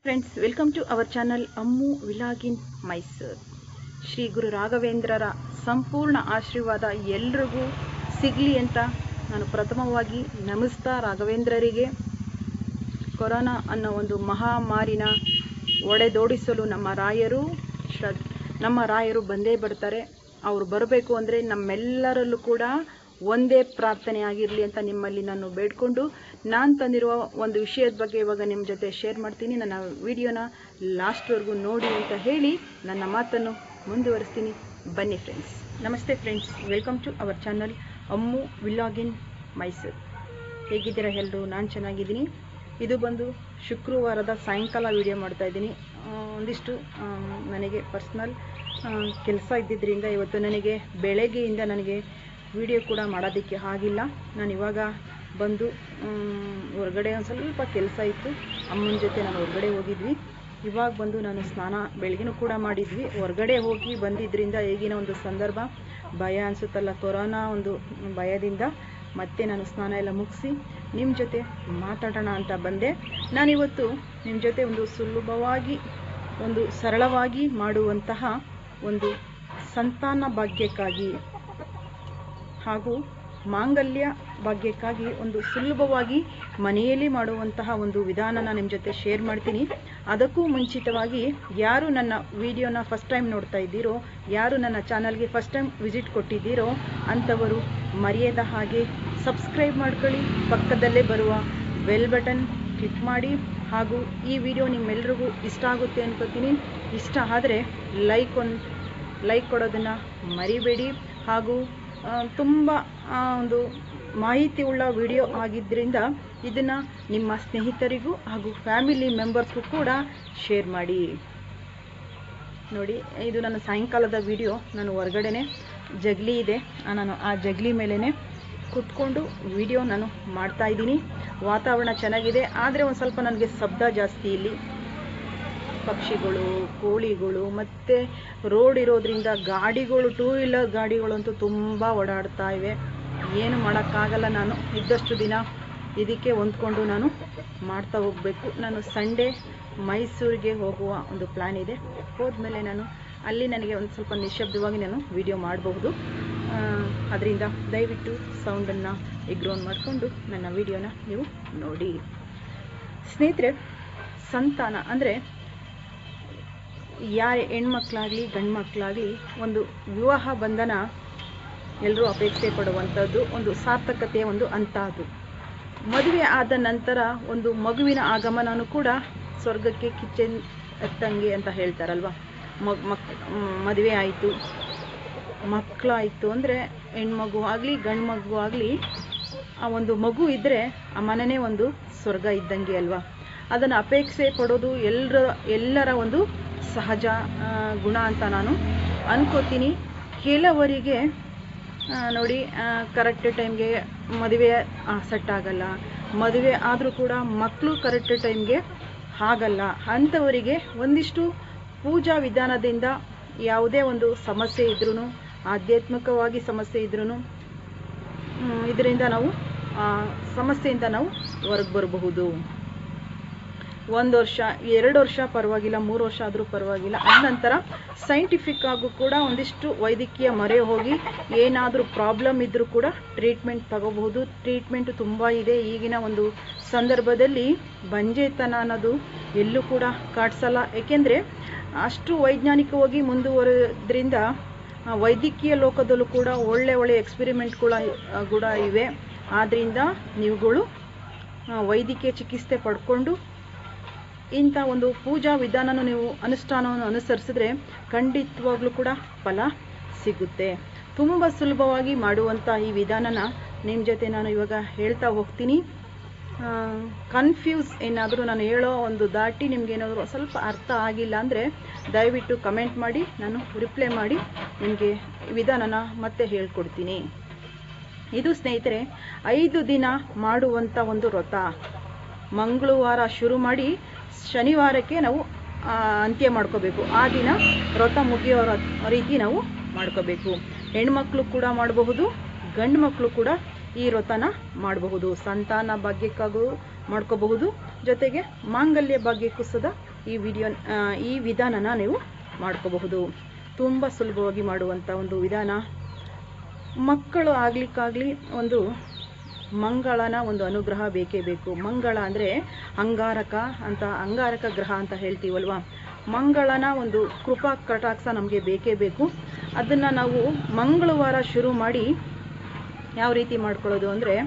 friends welcome to our channel Ammu vlog in Mysuru Shri Guru ರಾಘವೇಂದ್ರರ ಸಂಪೂರ್ಣ ಆಶೀರ್ವಾದ ಎಲ್ರಿಗೂ ಸಿಗಲಿ ಅಂತ ನಾನು ಪ್ರಥಮವಾಗಿ ನಮಿಸ್ತಾ ರಾಘವೇಂದ್ರರಿಗೆ ಕೊರೋನಾ ಅನ್ನೋ ಒಂದು ಮಹಾಮಾರಿನ ಒಡೆದೋಡಿಸಲು ನಮ್ಮ ರಾಯರು ಶ್ರದ್ ನಮ್ಮ ರಾಯರು ಬಂದೇ ಬರ್ತಾರೆ ಅವರು ಬರಬೇಕು ಅಂದರೆ ನಮ್ಮೆಲ್ಲರಲ್ಲೂ ಕೂಡ ಒಂದೇ ಪ್ರಾರ್ಥನೆ ಆಗಿರಲಿ ಅಂತ ನಿಮ್ಮಲ್ಲಿ ನಾನು ಬೇಡ್ಕೊಂಡು ನಾನು ತಂದಿರುವ ಒಂದು ವಿಷಯದ ಬಗ್ಗೆ ಇವಾಗ ನಿಮ್ಮ ಜೊತೆ ಶೇರ್ ಮಾಡ್ತೀನಿ ನನ್ನ ವಿಡಿಯೋನ ಲಾಸ್ಟ್ವರೆಗೂ ನೋಡಿ ಅಂತ ಹೇಳಿ ನನ್ನ ಮಾತನ್ನು ಮುಂದುವರಿಸ್ತೀನಿ ಬನ್ನಿ ಫ್ರೆಂಡ್ಸ್ ನಮಸ್ತೆ friends welcome to our channel Ammu vlog in Mysuru ಹೇಗಿದ್ದೀರಾ ಎಲ್ಲರೂ ನಾನು ಚೆನ್ನಾಗಿದ್ದೀನಿ ಇದು ಬಂದು ಶುಕ್ರವಾರದ ಸಾಯಂಕಾಲ ವಿಡಿಯೋ ಮಾಡ್ತಾ ಇದ್ದೀನಿ ಆ, ಒಂದಿಷ್ಟು ಆ, ನನಗೆ ಪರ್ಸ್ನಲ್ ಕೆಲಸ ಇದ್ದಿದ್ದರಿಂದ ಇವತ್ತು ನನಗೆ ಬೆಳಗ್ಗೆಯಿಂದ ನನಗೆ ವಿಡಿಯೋ ಕೂಡ ಮಾಡೋದಕ್ಕೆ ಆಗಿಲ್ಲ ನಾನು ಇವಾಗ ಬಂದು ಮ್, ಹೊರಗಡೆ ಒಂದು ಸ್ವಲ್ಪ ಕೆಲಸ ಇತ್ತು ಅಮ್ಮನ ಜೊತೆ ನಾನು ಹೊರಗಡೆ ಹೋಗಿದ್ವಿ ಇವಾಗ ಬಂದು ನಾನು ಸ್ನಾನ ಬೆಳಗ್ಗೆನೂ ಕೂಡ ಮಾಡಿದ್ವಿ ಹೊರಗಡೆ ಹೋಗಿ ಬಂದಿದ್ದರಿಂದ ಈಗಿನ ಒಂದು ಸಂದರ್ಭ ಭಯ ಅನಿಸುತ್ತಲ್ಲ ಕೊರೋನಾ ಒಂದು ಭಯದಿಂದ ಮತ್ತೆ ನಾನು ಸ್ನಾನ ಎಲ್ಲ ಮುಗಿಸಿ ನಿಮ್ಮ ಜೊತೆ ಮಾತಾಡೋಣ ಅಂತ ಬಂದೆ ನಾನಿವತ್ತು ನಿಮ್ಮ ಜೊತೆ ಒಂದು ಸುಲಭವಾಗಿ ಒಂದು ಸರಳವಾಗಿ ಮಾಡುವಂತಹ ಒಂದು ಸಂತಾನ ಭಾಗ್ಯಕ್ಕಾಗಿ ಹಾಗೂ ಮಾಂಗಲ್ಯ ಭಾಗ್ಯಕ್ಕಾಗಿ ಒಂದು ಸುಲಭವಾಗಿ ಮನೆಯಲ್ಲಿ ಮಾಡುವಂತಹ ಒಂದು ವಿಧಾನನ ನಿಮ್ಮ ಜೊತೆ ಶೇರ್ ಮಾಡ್ತೀನಿ ಅದಕ್ಕೂ ಮುಂಚಿತವಾಗಿ ಯಾರು ನನ್ನ ವಿಡಿಯೋನ ಫಸ್ಟ್ ಟೈಮ್ ನೋಡ್ತಾ ಇದ್ದೀರೋ ಯಾರು ನನ್ನ ಚಾನಲ್ಗೆ ಫಸ್ಟ್ ಟೈಮ್ ವಿಸಿಟ್ ಕೊಟ್ಟಿದ್ದೀರೋ ಅಂಥವರು ಮರೆಯದ ಹಾಗೆ ಸಬ್ಸ್ಕ್ರೈಬ್ ಮಾಡ್ಕೊಳ್ಳಿ ಪಕ್ಕದಲ್ಲೇ ಬರುವ ಬೆಲ್ ಬಟನ್ ಕ್ಲಿಕ್ ಮಾಡಿ ಹಾಗೂ ಈ ವಿಡಿಯೋ ನಿಮ್ಮೆಲ್ರಿಗೂ ಇಷ್ಟ ಆಗುತ್ತೆ ಅನ್ಕೋತೀನಿ ಇಷ್ಟ ಆದರೆ ಲೈಕ್ ಒಂದು ಲೈಕ್ ಕೊಡೋದನ್ನು ಮರಿಬೇಡಿ ಹಾಗೂ ತುಂಬ ಒಂದು ಮಾಹಿತಿ ಉಳ್ಳ ವಿಡಿಯೋ ಆಗಿದ್ದರಿಂದ ಇದನ್ನು ನಿಮ್ಮ ಸ್ನೇಹಿತರಿಗೂ ಹಾಗೂ ಫ್ಯಾಮಿಲಿ ಮೆಂಬರ್ಸ್ಗೂ ಕೂಡ ಶೇರ್ ಮಾಡಿ ನೋಡಿ ಇದು ನನ್ನ ಸಾಯಂಕಾಲದ ವಿಡಿಯೋ ನಾನು ಹೊರಗಡೆನೆ ಜಗ್ಲಿ ಇದೆ ಆ, ನಾನು ಆ ಜಗ್ಲಿ ಮೇಲೇ ಕೂತ್ಕೊಂಡು ವಿಡಿಯೋ ನಾನು ಮಾಡ್ತಾ ಇದ್ದೀನಿ ವಾತಾವರಣ ಚೆನ್ನಾಗಿದೆ ಆದರೆ ಒಂದು ಸ್ವಲ್ಪ ನನಗೆ ಶಬ್ದ ಜಾಸ್ತಿ ಇಲ್ಲಿ ಪಕ್ಷಿಗಳು ಕೋಳಿಗಳು ಮತ್ತು ರೋಡ್ ಇರೋದ್ರಿಂದ ಗಾಡಿಗಳು ಟೂ ವೀಲರ್ ಗಾಡಿಗಳಂತೂ ತುಂಬ ಓಡಾಡ್ತಾ ಇವೆ ಏನು ಮಾಡೋಕ್ಕಾಗಲ್ಲ ನಾನು ಇದ್ದಷ್ಟು ದಿನ ಇದಕ್ಕೆ ಹೊಂದ್ಕೊಂಡು ನಾನು ಮಾಡ್ತಾ ಹೋಗಬೇಕು ನಾನು ಸಂಡೇ ಮೈಸೂರಿಗೆ ಹೋಗುವ ಒಂದು ಪ್ಲ್ಯಾನ್ ಇದೆ ಹೋದ್ಮೇಲೆ ನಾನು ಅಲ್ಲಿ ನನಗೆ ಒಂದು ಸ್ವಲ್ಪ ನಿಶಬ್ದವಾಗಿ ನಾನು ವಿಡಿಯೋ ಮಾಡಬಹುದು ಅದರಿಂದ ದಯವಿಟ್ಟು ಸೌಂಡನ್ನು ಇಗ್ರೋನ್ ಮಾಡಿಕೊಂಡು ನನ್ನ ವಿಡಿಯೋನ ನೀವು ನೋಡಿ ಸ್ನೇಹಿತರೆ ಸಂತಾನ ಅಂದರೆ ಯಾರೇ ಹೆಣ್ಮಕ್ಳಾಗಲಿ ಗಂಡು ಮಕ್ಕಳಾಗಲಿ ಒಂದು ವಿವಾಹ ಬಂಧನ ಎಲ್ಲರೂ ಅಪೇಕ್ಷೆ ಪಡುವಂಥದ್ದು ಒಂದು ಸಾರ್ಥಕತೆಯ ಒಂದು ಹಂತ ಅದು ಮದುವೆ ಆದ ನಂತರ ಒಂದು ಮಗುವಿನ ಆಗಮನನೂ ಕೂಡ ಸ್ವರ್ಗಕ್ಕೆ ಕಿಚನ್ ಎತ್ತಂಗೆ ಅಂತ ಹೇಳ್ತಾರಲ್ವ ಮಗ್ ಮಕ್ ಮದುವೆ ಆಯಿತು ಮಕ್ಕಳಾಯಿತು ಅಂದರೆ ಹೆಣ್ಮಗು ಆಗಲಿ ಗಂಡು ಮಗು ಆಗಲಿ ಆ ಒಂದು ಮಗು ಇದ್ದರೆ ಆ ಮನೆಯೇ ಒಂದು ಸ್ವರ್ಗ ಇದ್ದಂಗೆ ಅಲ್ವಾ ಅದನ್ನು ಅಪೇಕ್ಷೆ ಪಡೋದು ಎಲ್ಲರ ಎಲ್ಲರ ಒಂದು ಸಹಜ ಆ, ಗುಣ ಅಂತ ನಾನು ಅನ್ಕೋತೀನಿ ಕೆಲವರಿಗೆ ಆ, ನೋಡಿ ಕರೆಕ್ಟ್ ಟೈಮ್ಗೆ ಮದುವೆ ಸೆಟ್ ಆಗಲ್ಲ ಮದುವೆ ಆದರೂ ಕೂಡ ಮಕ್ಕಳು ಕರೆಕ್ಟ್ ಟೈಮ್ಗೆ ಆಗಲ್ಲ ಅಂಥವರಿಗೆ ಒಂದಿಷ್ಟು ಪೂಜಾ ವಿಧಾನದಿಂದ ಯಾವುದೇ ಒಂದು ಸಮಸ್ಯೆ ಇದ್ರೂ ಆಧ್ಯಾತ್ಮಿಕವಾಗಿ ಸಮಸ್ಯೆ ಇದ್ರೂ ಇದರಿಂದ ನಾವು ಆ, ಸಮಸ್ಯೆಯಿಂದ ನಾವು ಹೊರಗೆ ಬರಬಹುದು ಒಂದು ವರ್ಷ ಎರಡು ವರ್ಷ ಪರವಾಗಿಲ್ಲ ಮೂರು ವರ್ಷ ಆದರೂ ಪರವಾಗಿಲ್ಲ ಅದ ನಂತರ ಸೈಂಟಿಫಿಕ್ ಆಗು ಕೂಡ ಒಂದಿಷ್ಟು ವೈದ್ಯಕೀಯ ಮೊರೆ ಹೋಗಿ ಏನಾದರೂ ಪ್ರಾಬ್ಲಮ್ ಇದ್ದರೂ ಕೂಡ ಟ್ರೀಟ್ಮೆಂಟ್ ತಗೋಬಹುದು ಟ್ರೀಟ್ಮೆಂಟ್ ತುಂಬ ಇದೆ ಈಗಿನ ಒಂದು ಸಂದರ್ಭದಲ್ಲಿ ಬಂಜೆತನ ಅನ್ನೋದು ಎಲ್ಲೂ ಕೂಡ ಕಾಡ್ಸಲ್ಲ ಏಕೆಂದರೆ ಅಷ್ಟು ವೈಜ್ಞಾನಿಕವಾಗಿ ಮುಂದುವರೆದ್ರಿಂದ ಆ, ವೈದ್ಯಕೀಯ ಲೋಕದಲ್ಲೂ ಕೂಡ ಒಳ್ಳೆ ಒಳ್ಳೆ ಎಕ್ಸ್ಪೆರಿಮೆಂಟ್ ಕೂಡ ಆ, ಕೂಡ ಇವೆ ಆದ್ದರಿಂದ ನೀವುಗಳು ಆ, ವೈದ್ಯಕೀಯ ಚಿಕಿತ್ಸೆ ಪಡ್ಕೊಂಡು ಇಂಥ ಒಂದು ಪೂಜಾ ವಿಧಾನನ ನೀವು ಅನುಷ್ಠಾನವನ್ನು ಅನುಸರಿಸಿದ್ರೆ ಖಂಡಿತವಾಗ್ಲೂ ಕೂಡ ಫಲ ಸಿಗುತ್ತೆ ತುಂಬ ಸುಲಭವಾಗಿ ಮಾಡುವಂಥ ಈ ವಿಧಾನನ ನಿಮ್ಮ ಜೊತೆ ನಾನು ಇವಾಗ ಹೇಳ್ತಾ ಹೋಗ್ತೀನಿ ಕನ್ಫ್ಯೂಸ್ ಏನಾದರೂ ನಾನು ಹೇಳೋ ಒಂದು ದಾಟಿ ನಿಮ್ಗೇನಾದರೂ ಸ್ವಲ್ಪ ಅರ್ಥ ಆಗಿಲ್ಲ ಅಂದರೆ ದಯವಿಟ್ಟು ಕಮೆಂಟ್ ಮಾಡಿ ನಾನು ರಿಪ್ಲೈ ಮಾಡಿ ನಿಮಗೆ ವಿಧಾನನ ಮತ್ತೆ ಹೇಳ್ಕೊಡ್ತೀನಿ ಇದು ಸ್ನೇಹಿತರೆ ಐದು ದಿನ ಮಾಡುವಂಥ ಒಂದು ವ್ರತ ಮಂಗಳವಾರ ಶುರು ಮಾಡಿ ಶನಿವಾರಕ್ಕೆ ನಾವು ಆ, ಅಂತ್ಯ ಮಾಡ್ಕೋಬೇಕು ಆ ದಿನ ವ್ರತ ಮುಗಿಯೋ ರ- ರೀತಿ ನಾವು ಮಾಡ್ಕೋಬೇಕು ಹೆಣ್ಮಕ್ಳು ಕೂಡ ಮಾಡಬಹುದು ಗಂಡು ಮಕ್ಕಳು ಕೂಡ ಈ ವ್ರತನ ಮಾಡಬಹುದು ಸಂತಾನ ಭಾಗ್ಯಕ್ಕಾಗೂ ಮಾಡ್ಕೋಬಹುದು ಜೊತೆಗೆ ಮಾಂಗಲ್ಯ ಭಾಗ್ಯಕ್ಕೂ ಸದ ಈ ವಿಡಿಯೋ ಈ ವಿಧಾನನ ನೀವು ಮಾಡ್ಕೋಬಹುದು ತುಂಬ ಸುಲಭವಾಗಿ ಮಾಡುವಂಥ ಒಂದು ವಿಧಾನ ಮಕ್ಕಳು ಆಗ್ಲಿಕ್ಕಾಗ್ಲಿ ಒಂದು ಮಂಗಳನ ಒಂದು ಅನುಗ್ರಹ ಬೇಕೇ ಬೇಕು ಮಂಗಳ ಅಂದರೆ ಅಂಗಾರಕ ಅಂತ ಅಂಗಾರಕ ಗ್ರಹ ಅಂತ ಹೇಳ್ತೀವಲ್ವಾ ಮಂಗಳನ ಒಂದು ಕೃಪಾ ಕಟಾಕ್ಷ ನಮಗೆ ಬೇಕೇ ಬೇಕು ಅದನ್ನು ನಾವು ಮಂಗಳವಾರ ಶುರು ಮಾಡಿ ಯಾವ ರೀತಿ ಮಾಡ್ಕೊಳ್ಳೋದು ಅಂದರೆ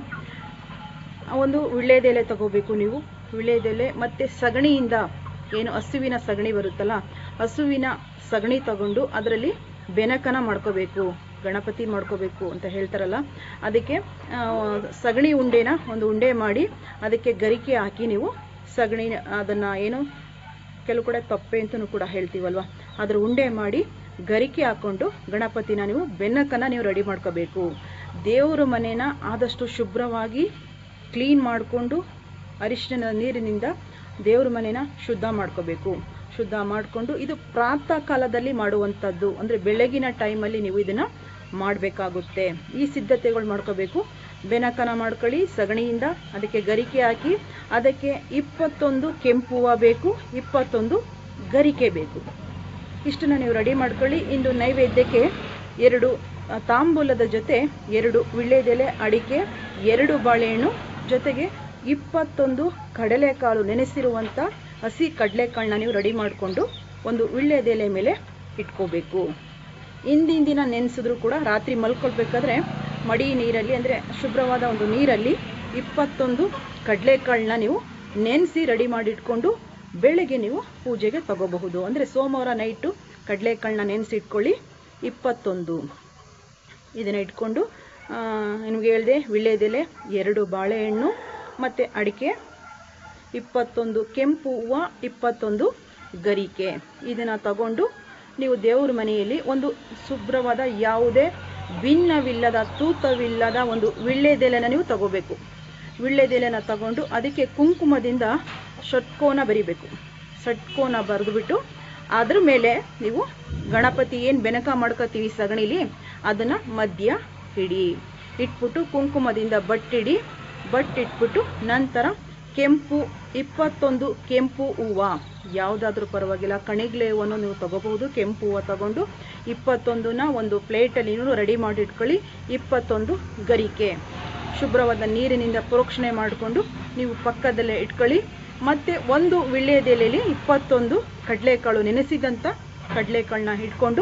ಒಂದು ವಿಳ್ಳೆದೆಲೆ ತಗೋಬೇಕು ನೀವು ವಿಳ್ಳೆದೆಲೆ ಮತ್ತು ಸಗಣಿಯಿಂದ ಏನು ಹಸುವಿನ ಸಗಣಿ ಬರುತ್ತಲ್ಲ ಹಸುವಿನ ಸಗಣಿ ತಗೊಂಡು ಅದರಲ್ಲಿ ಬೆನಕನ ಮಾಡ್ಕೋಬೇಕು ಗಣಪತಿ ಮಾಡ್ಕೋಬೇಕು ಅಂತ ಹೇಳ್ತಾರಲ್ಲ ಅದಕ್ಕೆ ಆ, ಸಗಣಿ ಉಂಡೆನ ಒಂದು ಉಂಡೆ ಮಾಡಿ ಅದಕ್ಕೆ ಗರಿಕೆ ಹಾಕಿ ನೀವು ಸಗಣಿ ಅದನ್ನು ಏನು ಕೆಲವು ಕಡೆ ತಪ್ಪೆ ಅಂತಲೂ ಕೂಡ ಹೇಳ್ತೀವಲ್ವ ಅದ್ರ ಉಂಡೆ ಮಾಡಿ ಗರಿಕೆ ಹಾಕ್ಕೊಂಡು ಗಣಪತಿನ ನೀವು ಬೆನ್ನಕ್ಕನ್ನ ನೀವು ರೆಡಿ ಮಾಡ್ಕೋಬೇಕು ದೇವ್ರ ಮನೇನ ಆದಷ್ಟು ಶುಭ್ರವಾಗಿ ಕ್ಲೀನ್ ಮಾಡಿಕೊಂಡು ಅರಿಶಿನ ನೀರಿನಿಂದ ದೇವ್ರ ಮನೇನ ಶುದ್ಧ ಮಾಡ್ಕೋಬೇಕು ಶುದ್ಧ ಮಾಡಿಕೊಂಡು ಇದು ಪ್ರಾತಃ ಕಾಲದಲ್ಲಿ ಮಾಡುವಂಥದ್ದು ಅಂದರೆ ಬೆಳಗಿನ ಟೈಮಲ್ಲಿ ನೀವು ಇದನ್ನು ಮಾಡಬೇಕಾಗುತ್ತೆ ಈ ಸಿದ್ಧತೆಗಳು ಮಾಡ್ಕೋಬೇಕು ಬೆನಕನ ಮಾಡ್ಕೊಳ್ಳಿ ಸಗಣಿಯಿಂದ ಅದಕ್ಕೆ ಗರಿಕೆ ಹಾಕಿ ಅದಕ್ಕೆ ಇಪ್ಪತ್ತೊಂದು ಕೆಂಪು ಹೂವು ಬೇಕು ಇಪ್ಪತ್ತೊಂದು ಗರಿಕೆ ಬೇಕು ಇಷ್ಟನ್ನ ನೀವು ರೆಡಿ ಮಾಡ್ಕೊಳ್ಳಿ ಇಂದು ನೈವೇದ್ಯಕ್ಕೆ ಎರಡು ಆ, ತಾಂಬೂಲದ ಜೊತೆ ಎರಡು ವಿಳ್ಳೆದೆಲೆ ಅಡಿಕೆ ಎರಡು ಬಾಳೆಹಣ್ಣು ಜೊತೆಗೆ ಇಪ್ಪತ್ತೊಂದು ಕಡಲೆಕಾಳು ನೆನೆಸಿರುವಂಥ ಹಸಿ ಕಡಲೆಕಾಳನ್ನ ನೀವು ರೆಡಿ ಮಾಡಿಕೊಂಡು ಒಂದು ವಿಳ್ಳೆದೆಲೆ ಮೇಲೆ ಇಟ್ಕೋಬೇಕು ಹಿಂದಿನ ದಿನ ನೆನೆಸಿದ್ರು ಕೂಡ ರಾತ್ರಿ ಮಲ್ಕೊಳ್ಬೇಕಾದ್ರೆ ಮಡಿ ನೀರಲ್ಲಿ ಅಂದರೆ ಶುಭ್ರವಾದ ಒಂದು ನೀರಲ್ಲಿ ಇಪ್ಪತ್ತೊಂದು ಕಡಲೆಕಾಳನ್ನ ನೀವು ನೆನೆಸಿ ರೆಡಿ ಮಾಡಿಟ್ಕೊಂಡು ಬೆಳಗ್ಗೆ ನೀವು ಪೂಜೆಗೆ ತಗೋಬಹುದು ಅಂದರೆ ಸೋಮವಾರ ನೈಟು ಕಡಲೆಕಾಳನ್ನ ನೆನೆಸಿಟ್ಕೊಳ್ಳಿ ಇಪ್ಪತ್ತೊಂದು ಇದನ್ನು ಇಟ್ಕೊಂಡು ಆ, ನಿಮಗೆ ಹೇಳಿದೆ ವಿಳ್ಳೆದೆಲೆ ಎರಡು ಬಾಳೆಹಣ್ಣು ಮತ್ತು ಅಡಿಕೆ ಇಪ್ಪತ್ತೊಂದು ಕೆಂಪು ಹೂವು ಇಪ್ಪತ್ತೊಂದು ಗರಿಕೆ ಇದನ್ನು ತಗೊಂಡು ನೀವು ದೇವ್ರ ಮನೆಯಲ್ಲಿ ಒಂದು ಶುಭ್ರವಾದ ಯಾವುದೇ ಭಿನ್ನವಿಲ್ಲದ ತೂತವಿಲ್ಲದ ಒಂದು ವಿಳ್ಳೆದೆಲೆನ ನೀವು ತಗೋಬೇಕು ವಿಳ್ಳೆದೆಲೆನ ತಗೊಂಡು ಅದಕ್ಕೆ ಕುಂಕುಮದಿಂದ ಷಟ್ಕೋನ ಬರಿಬೇಕು ಷಟ್ಕೋನ ಬರೆದುಬಿಟ್ಟು ಅದ್ರ ಮೇಲೆ ನೀವು ಗಣಪತಿ ಏನು ಬೆನಕ ಮಾಡ್ಕೋತೀವಿ ಸಗಣಿಲಿ ಅದನ್ನು ಮಧ್ಯ ಇಡಿ ಇಟ್ಬಿಟ್ಟು ಕುಂಕುಮದಿಂದ ಬಟ್ಟಿಡಿ ಬಟ್ಟಿಟ್ಬಿಟ್ಟು ನಂತರ ಕೆಂಪು ಇಪ್ಪತ್ತೊಂದು ಕೆಂಪು ಹೂವು ಯಾವುದಾದ್ರೂ ಪರವಾಗಿಲ್ಲ ಕಣಿಗ್ಲೆ ಹೂವನ್ನು ನೀವು ತಗೋಬಹುದು ಕೆಂಪು ಹೂವು ತಗೊಂಡು ಇಪ್ಪತ್ತೊಂದನ್ನ ಒಂದು ಪ್ಲೇಟಲ್ಲಿ ನೀವು ರೆಡಿ ಮಾಡಿ ಇಟ್ಕೊಳ್ಳಿ ಇಪ್ಪತ್ತೊಂದು ಗರಿಕೆ ಶುಭ್ರವಾದ ನೀರಿನಿಂದ ಪ್ರೋಕ್ಷಣೆ ಮಾಡಿಕೊಂಡು ನೀವು ಪಕ್ಕದಲ್ಲೇ ಇಟ್ಕೊಳ್ಳಿ ಮತ್ತೆ ಒಂದು ವಿಳ್ಳೆದೆಲೆಯಲ್ಲಿ ಇಪ್ಪತ್ತೊಂದು ಕಡಲೆಕಾಳು ನೆನೆಸಿದಂಥ ಕಡಲೆಕಾಳನ್ನ ಇಟ್ಕೊಂಡು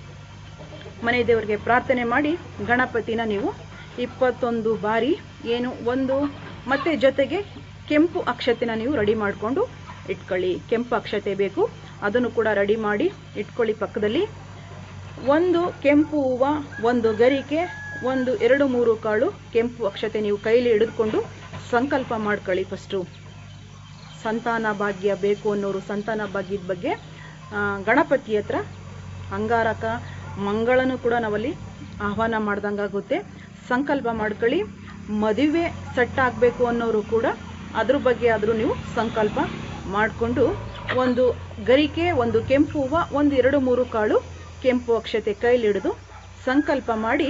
ಮನೆ ದೇವರಿಗೆ ಪ್ರಾರ್ಥನೆ ಮಾಡಿ ಗಣಪತಿನ ನೀವು ಇಪ್ಪತ್ತೊಂದು ಬಾರಿ ಏನು ಒಂದು ಮತ್ತೆ ಜೊತೆಗೆ ಕೆಂಪು ಅಕ್ಷತೆನ ನೀವು ರೆಡಿ ಮಾಡಿಕೊಂಡು ಇಟ್ಕೊಳ್ಳಿ ಕೆಂಪು ಅಕ್ಷತೆ ಬೇಕು ಅದನ್ನು ಕೂಡ ರೆಡಿ ಮಾಡಿ ಇಟ್ಕೊಳ್ಳಿ ಪಕ್ಕದಲ್ಲಿ ಒಂದು ಕೆಂಪು ಹೂವು ಒಂದು ಗರಿಕೆ ಒಂದು ಎರಡು ಮೂರು ಕಾಳು ಕೆಂಪು ಅಕ್ಷತೆ ನೀವು ಕೈಲಿ ಹಿಡಿದುಕೊಂಡು ಸಂಕಲ್ಪ ಮಾಡ್ಕೊಳ್ಳಿ ಫಸ್ಟು ಸಂತಾನ ಭಾಗ್ಯ ಬೇಕು ಅನ್ನೋರು ಸಂತಾನ ಭಾಗ್ಯದ ಬಗ್ಗೆ ಆ, ಗಣಪತಿ ಹತ್ರ ಅಂಗಾರಕ ಮಂಗಳನು ಕೂಡ ನಾವಲ್ಲಿ ಆಹ್ವಾನ ಮಾಡ್ದಂಗಾಗುತ್ತೆ ಸಂಕಲ್ಪ ಮಾಡ್ಕೊಳ್ಳಿ ಮದುವೆ ಸೆಟ್ ಆಗಬೇಕು ಅನ್ನೋರು ಕೂಡ ಅದ್ರ ಬಗ್ಗೆ ಆದರೂ ನೀವು ಸಂಕಲ್ಪ ಮಾಡಿಕೊಂಡು ಒಂದು ಗರಿಕೆ ಒಂದು ಕೆಂಪು ಹೂವು ಒಂದು ಎರಡು ಮೂರು ಕಾಳು ಕೆಂಪು ಅಕ್ಷತೆ ಕೈಲಿ ಹಿಡಿದು ಸಂಕಲ್ಪ ಮಾಡಿ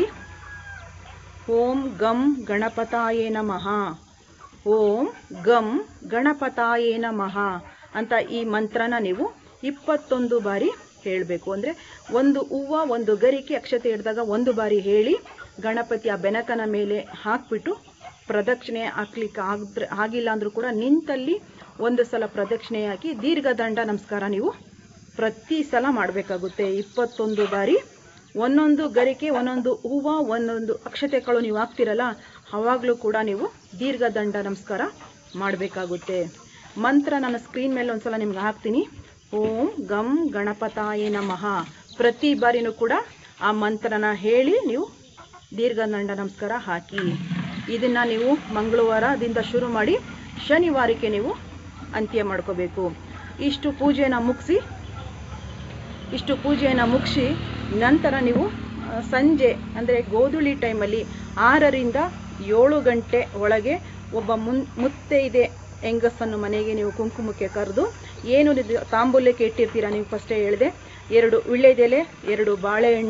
ಓಂ ಗಂ ಗಣಪತಾಯೇ ನಮಃ ಓಂ ಗಂ ಗಣಪತಾಯೇ ನಮಃ ಅಂತ ಈ ಮಂತ್ರನ ನೀವು ಇಪ್ಪತ್ತೊಂದು ಬಾರಿ ಹೇಳಬೇಕು ಅಂದರೆ ಒಂದು ಹೂವು ಒಂದು ಗರಿಕೆ ಅಕ್ಷತೆ ಹಿಡಿದಾಗ ಒಂದು ಬಾರಿ ಹೇಳಿ ಗಣಪತಿ ಆ ಬೆನಕನ ಮೇಲೆ ಹಾಕ್ಬಿಟ್ಟು ಪ್ರದಕ್ಷಿಣೆ ಹಾಕ್ಲಿಕ್ಕೆ ಆಗಿದ್ರೆ ಆಗಿಲ್ಲ ಅಂದರೂ ಕೂಡ ನಿಂತಲ್ಲಿ ಒಂದು ಸಲ ಪ್ರದಕ್ಷಿಣೆ ಹಾಕಿ ದೀರ್ಘದಂಡ ನಮಸ್ಕಾರ ನೀವು ಪ್ರತಿ ಸಲ ಮಾಡಬೇಕಾಗುತ್ತೆ ಇಪ್ಪತ್ತೊಂದು ಬಾರಿ ಒಂದೊಂದು ಗರಿಕೆ ಒಂದೊಂದು ಹೂವು ಒಂದೊಂದು ಅಕ್ಷತೆಗಳು ನೀವು ಹಾಕ್ತಿರಲ್ಲ ಅವಾಗಲೂ ಕೂಡ ನೀವು ದೀರ್ಘದಂಡ ನಮಸ್ಕಾರ ಮಾಡಬೇಕಾಗುತ್ತೆ ಮಂತ್ರ ನನ್ನ ಸ್ಕ್ರೀನ್ ಮೇಲೆ ಒಂದ್ಸಲ ನಿಮ್ಗೆ ಹಾಕ್ತೀನಿ ಓಂ ಗಂ ಗಣಪತಾಯ ನಮಃ ಪ್ರತಿ ಬಾರಿನೂ ಕೂಡ ಆ ಮಂತ್ರನ ಹೇಳಿ ನೀವು ದೀರ್ಘದಂಡ ನಮಸ್ಕಾರ ಹಾಕಿ ಇದನ್ನು ನೀವು ಮಂಗಳವಾರದಿಂದ ಶುರು ಮಾಡಿ ಶನಿವಾರಕ್ಕೆ ನೀವು ಅಂತ್ಯ ಮಾಡ್ಕೋಬೇಕು ಇಷ್ಟು ಪೂಜೆನ ಮುಗಿಸಿ ಇಷ್ಟು ಪೂಜೆಯನ್ನು ಮುಗಿಸಿ ನಂತರ ನೀವು ಆ, ಸಂಜೆ ಅಂದರೆ ಗೋಧೂಳಿ ಟೈಮಲ್ಲಿ ಆರರಿಂದ ಏಳು ಗಂಟೆ ಒಳಗೆ ಒಬ್ಬ ಮುನ್ ಮುತ್ತೈದೆ ಹೆಂಗಸನ್ನು ಮನೆಗೆ ನೀವು ಕುಂಕುಮಕ್ಕೆ ಕರೆದು ಏನು ಇದು ತಾಂಬೂಲಕ್ಕೆ ಇಟ್ಟಿರ್ತೀರಾ ನೀವು ಫಸ್ಟೇ ಹೇಳಿದೆ ಎರಡು ವಿಳ್ಳೆದೆಲೆ ಎರಡು ಬಾಳೆಹಣ್ಣು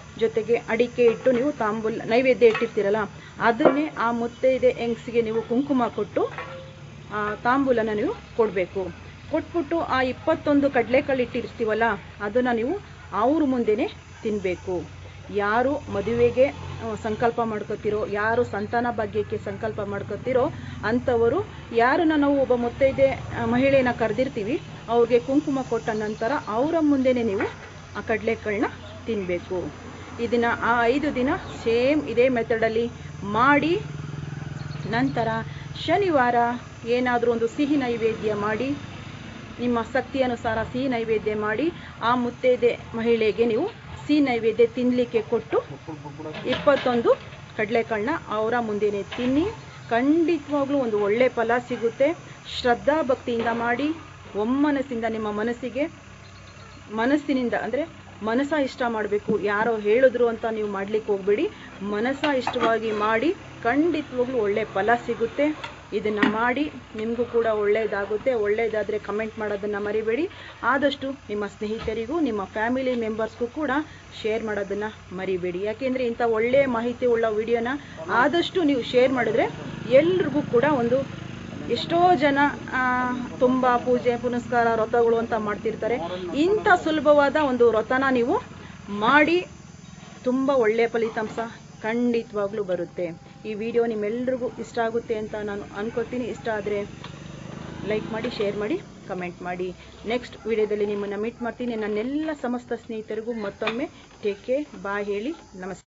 ಜೊತೆಗೆ ಅಡಿಕೆ ಇಟ್ಟು ನೀವು ತಾಂಬೂಲ ನೈವೇದ್ಯ ಇಟ್ಟಿರ್ತೀರಲ್ಲ ಅದನ್ನೇ ಆ ಮುತ್ತೈದೆ ಹೆಂಗ್ಸಿಗೆ ನೀವು ಕುಂಕುಮ ಕೊಟ್ಟು ಆ ತಾಂಬೂಲನ ನೀವು ಕೊಡಬೇಕು ಕೊಟ್ಬಿಟ್ಟು ಆ ಇಪ್ಪತ್ತೊಂದು ಕಡಲೆಕಾಳು ಇಟ್ಟಿರ್ತೀವಲ್ಲ ಅದನ್ನು ನೀವು ಅವ್ರ ಮುಂದೆನೇ ತಿನ್ನಬೇಕು ಯಾರು ಮದುವೆಗೆ ಆ, ಸಂಕಲ್ಪ ಮಾಡ್ಕೋತಿರೋ ಯಾರು ಸಂತಾನ ಭಾಗ್ಯಕ್ಕೆ ಸಂಕಲ್ಪ ಮಾಡ್ಕೋತಿರೋ ಅಂಥವರು ಯಾರನ್ನ ನಾವು ಒಬ್ಬ ಮುತ್ತೈದೆ ಆ, ಮಹಿಳೆನ ಕರೆದಿರ್ತೀವಿ ಅವ್ರಿಗೆ ಕುಂಕುಮ ಕೊಟ್ಟ ನಂತರ ಅವರ ಮುಂದೆನೇ ನೀವು ಆ ಕಡಲೆಕಾಳನ್ನ ತಿನ್ನಬೇಕು ಇದನ್ನ ಆ ಐದು ದಿನ ಸೇಮ್ ಇದೇ ಮೆಥಡಲ್ಲಿ ಮಾಡಿ ನಂತರ ಶನಿವಾರ ಏನಾದರೂ ಒಂದು ಸಿಹಿ ನೈವೇದ್ಯ ಮಾಡಿ ನಿಮ್ಮ ಶಕ್ತಿ ಅನುಸಾರ ಸಿಹಿ ನೈವೇದ್ಯ ಮಾಡಿ ಆ ಮುತ್ತೈದೆ ಮಹಿಳೆಗೆ ನೀವು ಸಿಹಿ ನೈವೇದ್ಯ ತಿನ್ನಲಿಕ್ಕೆ ಕೊಟ್ಟು ಇಪ್ಪತ್ತೊಂದು ಕಡಲೆಕಾಳನ್ನ ಅವರ ಮುಂದೆನೇ ತಿನ್ನಿ ಖಂಡಿತವಾಗ್ಲೂ ಒಂದು ಒಳ್ಳೆ ಫಲ ಸಿಗುತ್ತೆ ಶ್ರದ್ಧಾ ಭಕ್ತಿಯಿಂದ ಮಾಡಿ ಒಮ್ಮನಸ್ಸಿಂದ ನಿಮ್ಮ ಮನಸ್ಸಿಗೆ ಮನಸ್ಸಿನಿಂದ ಅಂದರೆ ಮನಸ ಇಷ್ಟ ಮಾಡಬೇಕು ಯಾರೋ ಹೇಳಿದ್ರು ಅಂತ ನೀವು ಮಾಡ್ಲಿಕ್ಕೆ ಹೋಗ್ಬೇಡಿ ಮನಸ ಇಷ್ಟವಾಗಿ ಮಾಡಿ ಖಂಡಿತವಾಗ್ಲೂ ಒಳ್ಳೆ ಫಲ ಸಿಗುತ್ತೆ ಇದನ್ನ ಮಾಡಿ ನಿಮಗೂ ಕೂಡ ಒಳ್ಳೆಯದಾಗುತ್ತೆ ಒಳ್ಳೆಯದಾದರೆ ಕಮೆಂಟ್ ಮಾಡೋದನ್ನ ಮರಿಬೇಡಿ ಆದಷ್ಟು ನಿಮ್ಮ ಸ್ನೇಹಿತರಿಗೂ ನಿಮ್ಮ ಫ್ಯಾಮಿಲಿ ಮೆಂಬರ್ಸ್ಗೂ ಕೂಡ ಶೇರ್ ಮಾಡೋದನ್ನ ಮರಿಬೇಡಿ ಯಾಕೆಂದರೆ ಇಂಥ ಒಳ್ಳೆಯ ಮಾಹಿತಿ ಉಳ್ಳ ವಿಡಿಯೋನ ಆದಷ್ಟು ನೀವು ಶೇರ್ ಮಾಡಿದ್ರೆ ಎಲ್ರಿಗೂ ಕೂಡ ಒಂದು ಎಷ್ಟೋ ಜನ ಆ, ತುಂಬ ಪೂಜೆ ಪುನಸ್ಕಾರ ವ್ರತಗಳು ಅಂತ ಮಾಡ್ತಿರ್ತಾರೆ ಇಂಥ ಸುಲಭವಾದ ಒಂದು ವ್ರತನ ನೀವು ಮಾಡಿ ತುಂಬ ಒಳ್ಳೆಯ ಫಲಿತಾಂಶ ಖಂಡಿತವಾಗ್ಲೂ ಬರುತ್ತೆ ಈ ವಿಡಿಯೋ ನಿಮ್ಮೆಲ್ರಿಗೂ ಇಷ್ಟ ಆಗುತ್ತೆ ಅಂತ ನಾನು ಅನ್ಕೋತೀನಿ ಇಷ್ಟ ಆದರೆ ಲೈಕ್ ಮಾಡಿ ಶೇರ್ ಮಾಡಿ ಕಮೆಂಟ್ ಮಾಡಿ ನೆಕ್ಸ್ಟ್ ವಿಡಿಯೋದಲ್ಲಿ ನಿಮ್ಮನ್ನು ಮೀಟ್ ಮಾಡ್ತೀನಿ ನನ್ನೆಲ್ಲ ಸಮಸ್ತ ಸ್ನೇಹಿತರಿಗೂ ಮತ್ತೊಮ್ಮೆ ಟೇಕ್ ಕೇರ್ ಬಾಯ್ ಹೇಳಿ ನಮಸ್ತೆ